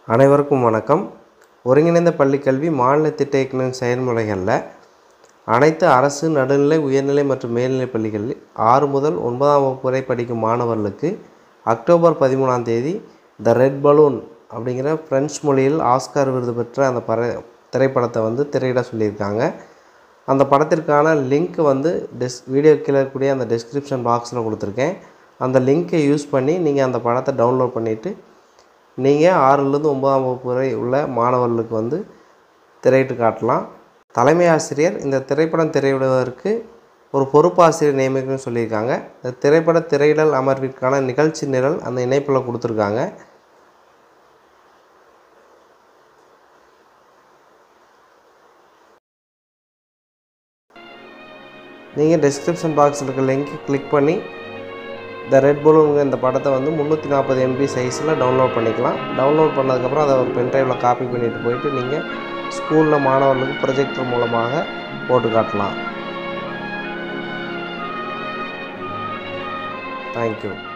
அனைவருக்கும் வணக்கம் ஒருங்கிணைந்த பள்ளிக்கல்வி மாநில திட்ட இயக்குனரின் செயல்முறைகளில் அனைத்து அரசு நடுநிலை உயர்நிலை மற்றும் மேல்நிலைப் பள்ளிகளில் ஆறு முதல் ஒன்பதாம் வகுப்பு வரை படிக்கும் மாணவர்களுக்கு அக்டோபர் பதிமூணாம் தேதி த ரெட் பலூன் அப்படிங்கிற பிரெஞ்சு மொழியில் ஆஸ்கார் விருது பெற்ற அந்த பற திரைப்படத்தை வந்து திரையிட சொல்லியிருக்காங்க அந்த படத்திற்கான லிங்க் வந்து டிஸ் வீடியோ கீழே இருக்கக்கூடிய அந்த டிஸ்கிரிப்ஷன் பாக்ஸில் கொடுத்துருக்கேன் அந்த லிங்க்கை யூஸ் பண்ணி நீங்கள் அந்த படத்தை டவுன்லோட் பண்ணிவிட்டு நீங்கள் ஆறுலேருந்து ஒன்பதாம் வகுப்பு வரை உள்ள மாணவர்களுக்கு வந்து திரையிட்டு காட்டலாம் தலைமை ஆசிரியர் இந்த திரைப்படம் திரையிடுவதற்கு ஒரு பொறுப்பாசிரியர் நியமிக்கணும்னு சொல்லியிருக்காங்க இந்த திரைப்பட திரையிடல் அமர்விற்கான நிகழ்ச்சி நிரல் அந்த இணைப்பில் கொடுத்துருக்காங்க நீங்கள் டிஸ்கிரிப்ஷன் பாக்ஸில் இருக்க லிங்க்கை கிளிக் பண்ணி த ரெட் பலூனுங்க இந்த படத்தை வந்து முந்நூற்றி நாற்பது எம்பி சைஸில் டவுன்லோட் பண்ணிக்கலாம் டவுன்லோட் பண்ணதுக்கப்புறம் அதை ஒரு பென்ட்ரைவில் காப்பி பண்ணிட்டு போயிட்டு நீங்கள் ஸ்கூலில் மாணவர்களுக்கு ப்ரொஜெக்டர் மூலமாக போட்டு காட்டலாம் தேங்க்யூ